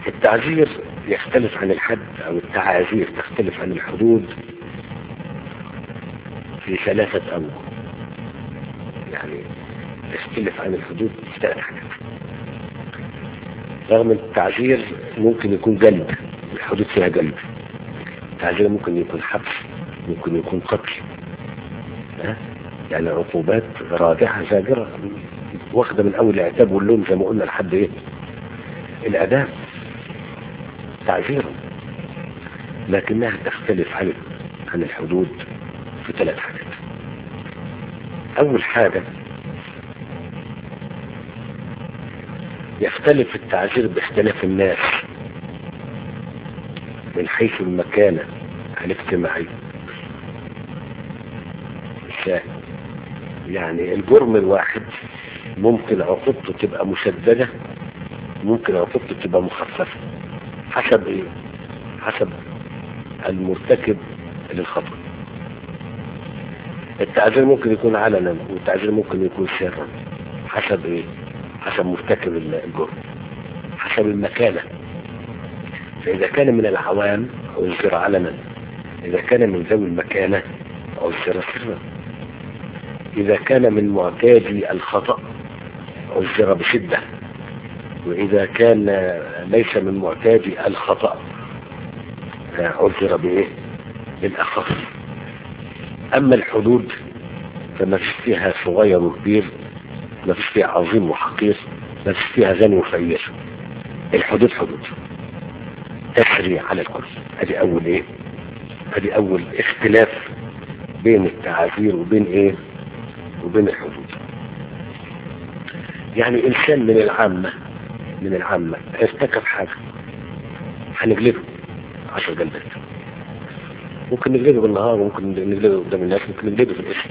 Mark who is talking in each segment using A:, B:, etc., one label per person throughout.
A: التعذير يختلف عن الحد او التعازير تختلف عن الحدود في ثلاثة أوجه يعني تختلف عن الحدود في ثلاث حاجات رغم التعذير ممكن يكون جلد الحدود فيها جلد التعذير ممكن يكون حبس ممكن يكون قتل ها؟ يعني عقوبات رادعة زاجرة واخدة من أول العتاب واللوم زي ما قلنا لحد إيه الأداء تعذيرا لكنها تختلف عن عن الحدود في ثلاث حاجات أول حاجة يختلف التعذير باختلاف الناس من حيث المكانة الاجتماعية ازاي يعني الجرم الواحد ممكن عقوبته تبقى مشددة ممكن عقوبته تبقى مخففة حسب ايه حسب المرتكب للخطأ التعذير ممكن يكون علنا والتعذير ممكن يكون سرا حسب ايه حسب مرتكب الجرم حسب المكانة فإذا كان من العوام عذر علنا إذا كان من ذوي المكانة عذر سرا إذا كان من معتادي الخطأ عذر بشدة وإذا كان ليس من معتادي الخطأ عذر بإيه بالأخف أما الحدود فما فيش فيها صغير وكبير ما فيش فيها عظيم وحقير ما فيش فيها غني وفقير الحدود حدود تسري على الكل ادي اول ايه ادي اول اختلاف بين التعاذير وبين ايه وبين الحدود يعني انسان من العامة من العامة ارتكب حاجة هنجلده عشر جلدات ممكن نجلده بالنهار وممكن نجلده قدام الناس ممكن نجلده في الاسم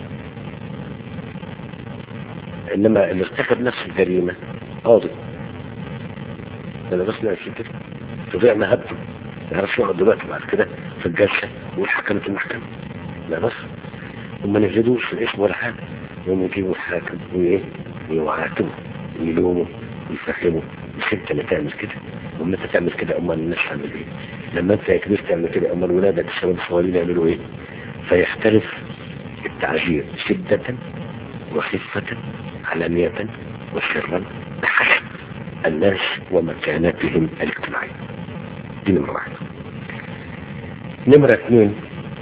A: انما اللي ارتكب نفس الجريمة قاضي انا بس نعرف كده تضيع مهبته ما يعرفش يقعد دلوقتي بعد كده في الجلسة والحكمة المحكمة لا بس وما نجلدوش في الاسم ولا حاجة يوم يجيبوا الحاكم وايه ويعاتبه ويلومه ويفهمه مش انت اللي تعمل كده وما انت تعمل كده امال الناس تعمل ايه لما انت يا كبير تعمل كده امال ولادك الشباب الصغيرين يعملوا ايه فيختلف التعذير شدة وخفة علانية وسرا بحسب الناس ومكانتهم الاجتماعية دي نمرة واحد نمرة اثنين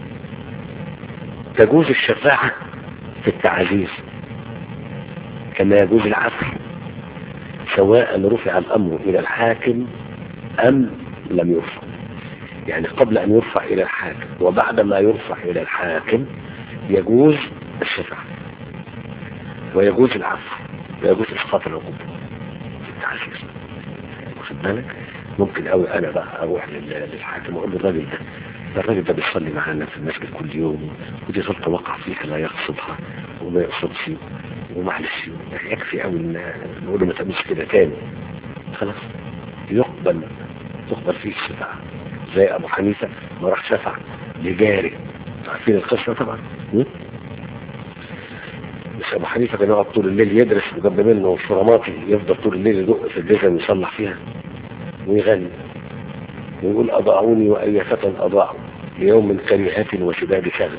A: تجوز الشفاعة في التعزيز كما يجوز العفو سواء رفع الأمر إلى الحاكم أم لم يرفع يعني قبل أن يرفع إلى الحاكم وبعد ما يرفع إلى الحاكم يجوز الشفاعة ويجوز العفو ويجوز إسقاط العقوبة في التعزيز واخد بالك ممكن قوي أنا بقى أروح للحاكم وأقول له الراجل ده ده الراجل ده بيصلي معانا في المسجد كل يوم ودي غلطة وقع فيها لا يقصدها وما يقصدش ومعلش يكفي قوي ان نقول له ما تعملش كده تاني خلاص يقبل تقبل فيه الشفاعة زي ابو حنيفة ما راح شفع لجاري عارفين القصة طبعا بس ابو حنيفة كان يقعد طول الليل يدرس وجنب منه فرماتي يفضل طول الليل يدق في الجزم يصلح فيها ويغني ويقول أضاعوني وأي فتى أضاعوا ليوم كريهة وشداد شغل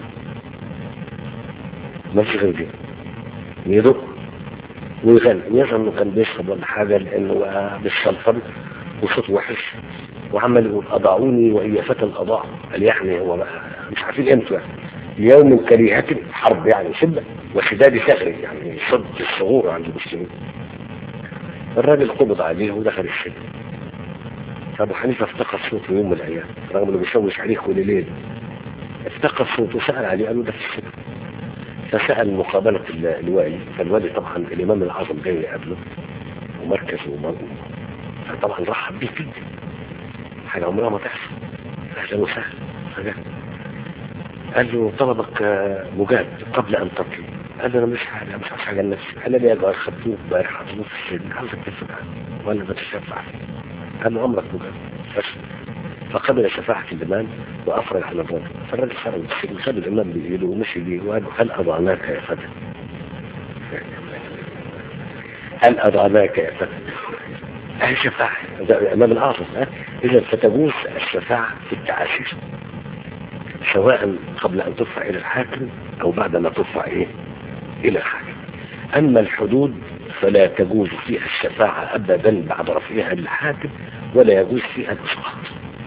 A: ما فيش غير دي يدق ويغني يظهر انه كان بيشرب ولا حاجة لانه بالسلطن وصوت وحش وعمل يقول أضاعوني وأي فتى أضاعوا قال يعني هو بقى مش عارفين امتى يعني ليوم كريهة حرب يعني شدة وشداد شغل يعني صد الصغور عند المسلمين الراجل قبض عليه ودخل السجن فابو حنيفه افتقد صوته يوم من الايام رغم انه بيشوش عليه كل ليل افتقد صوته سال عليه قالوا ده في السجن فسال مقابله الوالي فالوالي طبعا الامام العظم جاي يقابله ومركز ومركز فطبعا رحب بيه جدا حاجه عمرها ما تحصل اهلا وسهلا فجاه قال له طلبك مجاب قبل ان تطلب قال له انا مش حاجه مش عايز حاجه لنفسي قال لي يا جماعه خدتوه امبارح حطوه في السجن عاوزك تدفع وانا بتشفع فيه قال له امرك مجاب بس فقبل شفاعة الإمام وأفرج على الرجل فالرجل خرج من السجن خد الإمام بإيده ومشي بيه وقال له هل أضعناك يا فتى هل أضعناك يا فتى أهي شفاعة ده الإمام الأعظم ها؟ إذا فتجوز الشفاعة في التعاسير سواء قبل أن ترفع إلى الحاكم أو بعد ما ترفع إيه إلى الحاكم أما الحدود فلا تجوز فيها الشفاعة أبدا بعد رفعها للحاكم ولا يجوز فيها الإسقاط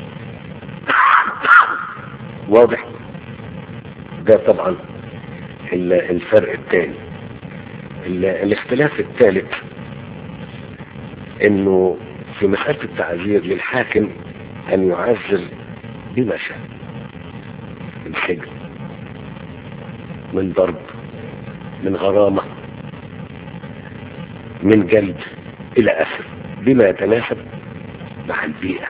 A: واضح ده طبعا ال- الفرق الثاني ال- الاختلاف الثالث انه في مسألة التعذير للحاكم ان يعذر بما شاء من سجن من ضرب من غرامة من جلد الى اخره بما يتناسب مع البيئة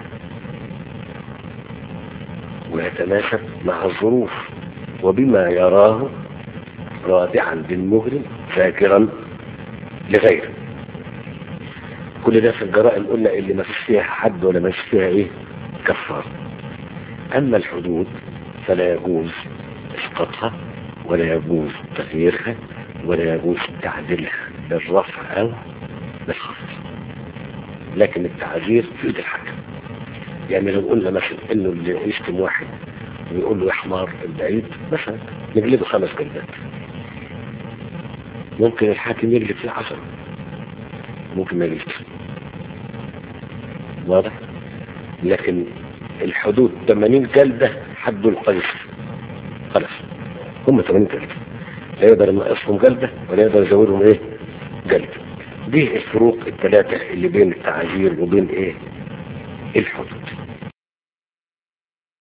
A: ويتناسب مع الظروف وبما يراه رادعا بالمجرم ذاكرا لغيره كل ده في الجرائم قلنا اللي ما فيش فيها حد ولا ما فيش فيها ايه كفار اما الحدود فلا يجوز اسقاطها ولا يجوز تغييرها ولا يجوز تعديلها بالرفع او بالخفض لكن التعذير في ايد الحكم يعني لو قلنا مثلا انه اللي يشتم واحد ويقول له يا حمار البعيد مثلا نجلده خمس جلدات ممكن الحاكم يجلد فيه عشرة ممكن ما يجلدش واضح لكن الحدود 80 جلدة حد القذف خلاص هم 80 جلدة لا يقدر ينقصهم جلدة ولا يقدر يزودهم ايه جلدة دي الفروق الثلاثة اللي بين التعازير وبين ايه الحدود